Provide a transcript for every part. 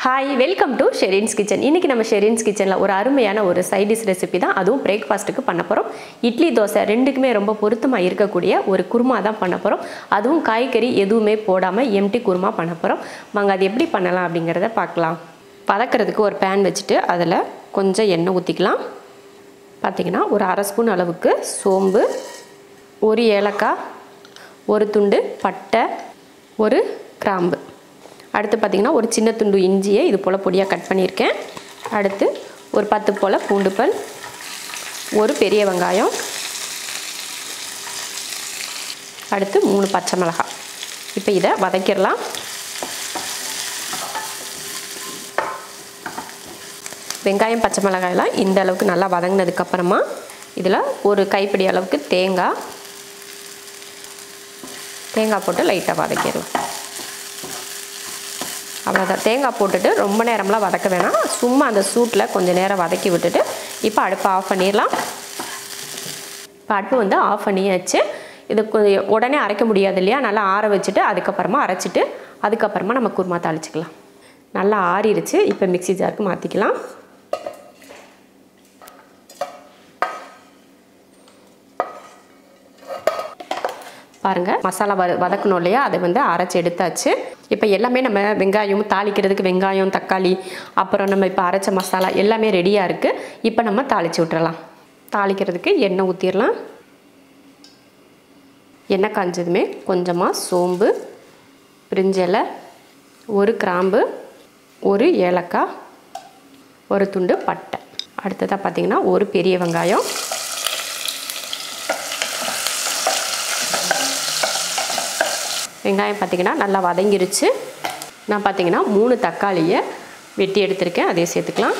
hi welcome to Sherin's kitchen இன்றைக்கி நம்ம ஷெரின்ஸ் கிச்சனில் ஒரு அருமையான ஒரு சைடிஷ் ரெசிபி தான் அதுவும் பிரேக்ஃபாஸ்ட்டுக்கு பண்ண போகிறோம் இட்லி தோசை ரெண்டுக்குமே ரொம்ப பொருத்தமாக இருக்கக்கூடிய ஒரு குருமா தான் பண்ண போகிறோம் அதுவும் காய்கறி எதுவுமே போடாமல் எம்டி குருமா பண்ண போகிறோம் வாங்க அது எப்படி பண்ணலாம் அப்படிங்கிறத பார்க்கலாம் வதக்கிறதுக்கு ஒரு பேன் வச்சுட்டு அதில் கொஞ்சம் எண்ணெய் ஊற்றிக்கலாம் பார்த்திங்கன்னா ஒரு அரை ஸ்பூன் அளவுக்கு சோம்பு ஒரு ஏலக்காய் ஒரு துண்டு பட்டை ஒரு கிராம்பு அடுத்து பார்த்திங்கன்னா ஒரு சின்ன துண்டு இஞ்சியை இது போல் பொடியாக கட் பண்ணியிருக்கேன் அடுத்து ஒரு பத்து போல் பூண்டு பல் ஒரு பெரிய வெங்காயம் அடுத்து மூணு பச்சை மிளகாய் இப்போ இதை வதக்கிடலாம் வெங்காயம் பச்சை மிளகாயெல்லாம் இந்த அளவுக்கு நல்லா வதங்கினதுக்கப்புறமா இதில் ஒரு கைப்பிடி அளவுக்கு தேங்காய் தேங்காய் போட்டு லைட்டாக வதக்கிடலாம் அவ்வளோதான் தேங்காய் போட்டுட்டு ரொம்ப நேரம்லாம் வதக்க வேணாம் சும்மா அந்த சூட்டில் கொஞ்சம் நேரம் வதக்கி விட்டுட்டு இப்போ அடுப்பை ஆஃப் பண்ணிடலாம் இப்போ அடுப்பு வந்து ஆஃப் பண்ணியாச்சு இது கொஞ்சம் உடனே அரைக்க முடியாது இல்லையா நல்லா ஆற வச்சுட்டு அதுக்கப்புறமா அரைச்சிட்டு அதுக்கப்புறமா நம்ம குருமா தாளிச்சிக்கலாம் நல்லா ஆறிடுச்சு இப்போ மிக்ஸி ஜாருக்கு மாற்றிக்கலாம் பாருங்கள் மசாலா வ வதக்கணும் இல்லையா அதை வந்து அரைச்சி எடுத்தாச்சு இப்போ எல்லாமே நம்ம வெங்காயம் தாளிக்கிறதுக்கு வெங்காயம் தக்காளி அப்புறம் நம்ம இப்போ அரைச்ச மசாலா எல்லாமே ரெடியாக இருக்குது இப்போ நம்ம தாளித்து விட்டுறலாம் தாளிக்கிறதுக்கு எண்ணெய் ஊற்றிடலாம் எண்ணெய் காஞ்சதுமே கொஞ்சமாக சோம்பு பிரிஞ்சலை ஒரு கிராம்பு ஒரு ஏலக்காய் ஒரு துண்டு பட்டை அடுத்ததாக பார்த்திங்கன்னா ஒரு பெரிய வெங்காயம் வெங்காயம் பார்த்திங்கன்னா நல்லா வதங்கிருச்சு நான் பார்த்திங்கன்னா மூணு தக்காளியை வெட்டி எடுத்திருக்கேன் அதே சேர்த்துக்கலாம்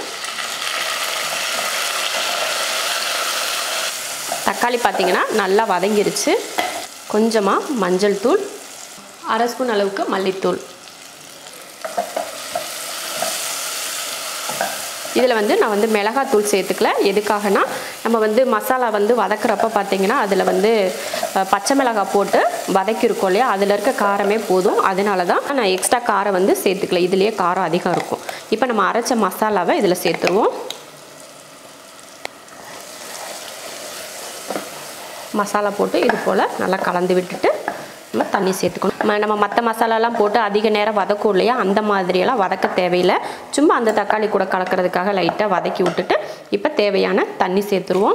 தக்காளி பார்த்திங்கன்னா நல்லா வதங்கிருச்சு கொஞ்சமாக மஞ்சள் தூள் அரை ஸ்பூன் அளவுக்கு மல்லித்தூள் இதில் வந்து நான் வந்து மிளகாத்தூள் சேர்த்துக்கல எதுக்காகனா நம்ம வந்து மசாலா வந்து வதக்குறப்ப பார்த்தீங்கன்னா அதில் வந்து பச்சை மிளகாய் போட்டு வதக்கியிருக்கோம் இல்லையா அதில் இருக்க காரமே போதும் அதனால தான் நான் எக்ஸ்ட்ரா காரம் வந்து சேர்த்துக்கல இதுலேயே காரம் அதிகம் இருக்கும் இப்போ நம்ம அரைச்ச மசாலாவை இதில் சேர்த்துருவோம் மசாலா போட்டு இது போல் நல்லா கலந்து விட்டுட்டு நம்ம தண்ணி சேர்த்துக்கணும் நம்ம மற்ற மசாலாலாம் போட்டு அதிக நேரம் வதக்கும் இல்லையா அந்த மாதிரியெல்லாம் வதக்க தேவையில்லை சும்மா அந்த தக்காளி கூட கலக்கிறதுக்காக லைட்டாக வதக்கி விட்டுட்டு இப்போ தேவையான தண்ணி சேர்த்துருவோம்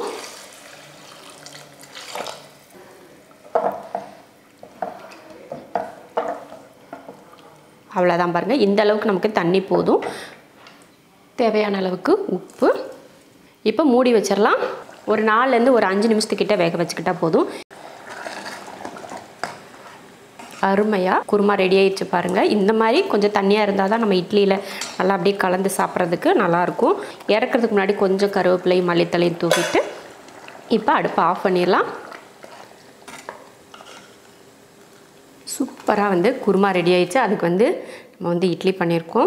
அவ்வளோதான் பாருங்கள் இந்த அளவுக்கு நமக்கு தண்ணி போதும் தேவையான அளவுக்கு உப்பு இப்போ மூடி வச்சிடலாம் ஒரு நாலுலேருந்து ஒரு அஞ்சு நிமிஷத்துக்கிட்ட வேக வச்சுக்கிட்டா போதும் அருமையாக குருமா ரெடி ஆயிடுச்சு பாருங்கள் இந்த மாதிரி கொஞ்சம் தண்ணியாக இருந்தால் தான் நம்ம இட்லியில் நல்லா அப்படியே கலந்து சாப்பிட்றதுக்கு நல்லாயிருக்கும் இறக்குறதுக்கு முன்னாடி கொஞ்சம் கருவேப்பிலையும் மல்லித்தலையும் தூக்கிட்டு இப்போ அடுப்பை ஆஃப் பண்ணிடலாம் சூப்பராக வந்து குருமா ரெடி ஆயிடுச்சு அதுக்கு வந்து நம்ம வந்து இட்லி பண்ணியிருக்கோம்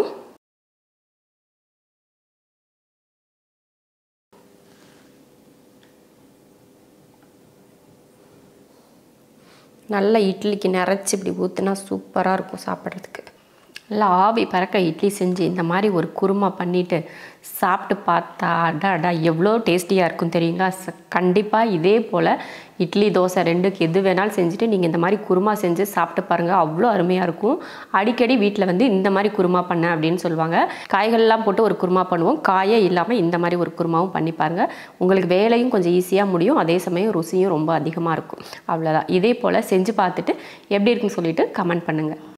நல்லா இட்லிக்கு நிறச்சி இப்படி ஊற்றுனா சூப்பராக இருக்கும் சாப்பிட்றதுக்கு நல்லா ஆவி பறக்க இட்லி செஞ்சு இந்த மாதிரி ஒரு குருமா பண்ணிவிட்டு சாப்பிட்டு பார்த்தா அடா அடா எவ்வளோ டேஸ்டியாக இருக்கும் தெரியுங்களா கண்டிப்பாக இதே போல் இட்லி தோசை ரெண்டுக்கு எது வேணாலும் செஞ்சுட்டு நீங்கள் இந்த மாதிரி குருமா செஞ்சு சாப்பிட்டு பாருங்கள் அவ்வளோ அருமையாக இருக்கும் அடிக்கடி வீட்டில் வந்து இந்த மாதிரி குருமா பண்ண அப்படின்னு சொல்லுவாங்க காய்கள்லாம் போட்டு ஒரு குருமா பண்ணுவோம் காயே இல்லாமல் இந்த மாதிரி ஒரு குருமாவும் பண்ணி பாருங்கள் உங்களுக்கு வேலையும் கொஞ்சம் ஈஸியாக முடியும் அதே சமயம் ருசியும் ரொம்ப அதிகமாக இருக்கும் அவ்வளோதான் இதே போல் செஞ்சு பார்த்துட்டு எப்படி இருக்குன்னு சொல்லிட்டு கமெண்ட் பண்ணுங்கள்